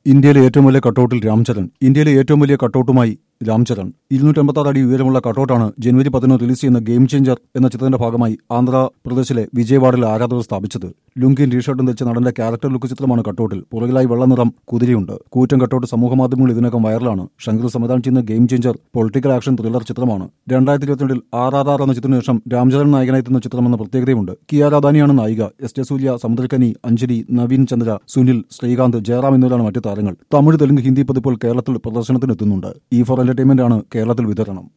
ഇന്ത്യയിലെ ഏറ്റവും വലിയ കട്ടൗട്ടിൽ രാംചരൺ ഇന്ത്യയിലെ ഏറ്റവും വലിയ കട്ടൗട്ടുമായി രാംചരൺ ഇരുന്നൂറ്റമ്പത്താറ് അടി ഉയരമുള്ള കട്ടൗട്ടാണ് ജനുവരി പതിനൊന്ന് റിലീസ് ചെയ്യുന്ന ഗെയിം ചേഞ്ചർ എന്ന ചിത്രത്തിന്റെ ഭാഗമായി ആന്ധ്രാപ്രദേശിലെ വിജയവാഡയിൽ ആരാധകർ സ്ഥാപിച്ചത് ലുങ്കിയും ടീഷർട്ടും ധരിച്ച നടന്റെ ക്യാരക്ടർ ലുക്ക് ചിത്രമാണ് കട്ടൗട്ടിൽ പുറകിലായി വെള്ള നിറം കുതിരയുണ്ട് കൂറ്റൻ കട്ടൗട്ട് സമൂഹമാധ്യമങ്ങളിൽ ഇതിനകം വൈറലാണ് ശങ്കർ സംവിധാനം ചെയ്യുന്ന game changer political action thriller ചിത്രമാണ് രണ്ടായിരത്തി ഇരുപത്തിരണ്ടിൽ ആർ ആർ ആർ എന്ന ചിത്രത്തിന് ശേഷം രാംചരൺ നായകനായെത്തുന്ന ചിത്രമെന്ന പ്രത്യേകതയുണ്ട് കിയാര അദാനിയാണ് നായിക എസ് ജസൂല്യ സമുദ്രക്കനി അഞ്ജലി നവീൻ ചന്ദ്ര സുനിൽ ശ്രീകാന്ത് ജയറാം എന്നിവരാണ് മറ്റു താരങ്ങൾ തമിഴ് തെലുങ്ക് ഹിന്ദി പതിപ്പോൾ കേരളത്തിൽ പ്രദർശനത്തിനെത്തുന്നുണ്ട് ഈ ഫോർ എന്റർടൈൻമെന്റ് ആണ് കേരളത്തിൽ വിതരണം